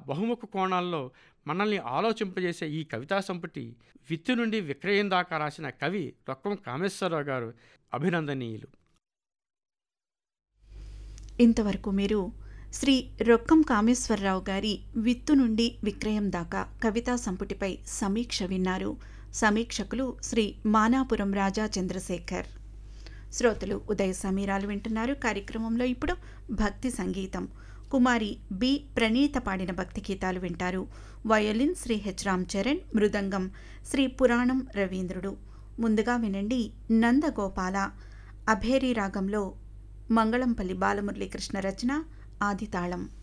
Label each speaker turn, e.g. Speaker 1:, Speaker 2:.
Speaker 1: బహుముఖ కోణాల్లో మనల్ని ఆలోచింపజేసే ఈ కవితా సంపుటి విత్తు నుండి విక్రయం దాకా రాసిన కవి రొక్కం కామేశ్వరరావు గారు అభినందనీయులు
Speaker 2: ఇంతవరకు మీరు శ్రీ రొక్కం కామేశ్వరరావు గారి విత్తు నుండి విక్రయం దాకా కవితా సంపుటిపై సమీక్ష విన్నారు సమీక్షకులు శ్రీ మానాపురం రాజా చంద్రశేఖర్ శ్రోతలు ఉదయ సమీరాలు వింటున్నారు కార్యక్రమంలో ఇప్పుడు భక్తి సంగీతం కుమారి బి ప్రణీత పాడిన భక్తి గీతాలు వింటారు వయోలిన్ శ్రీ హెచ్ రామ్ చరణ్ మృదంగం శ్రీ పురాణం రవీంద్రుడు ముందుగా వినండి నందగోపాల అభేరి రాగంలో మంగళంపల్లి బాలమురళీకృష్ణ రచన ఆదితాళం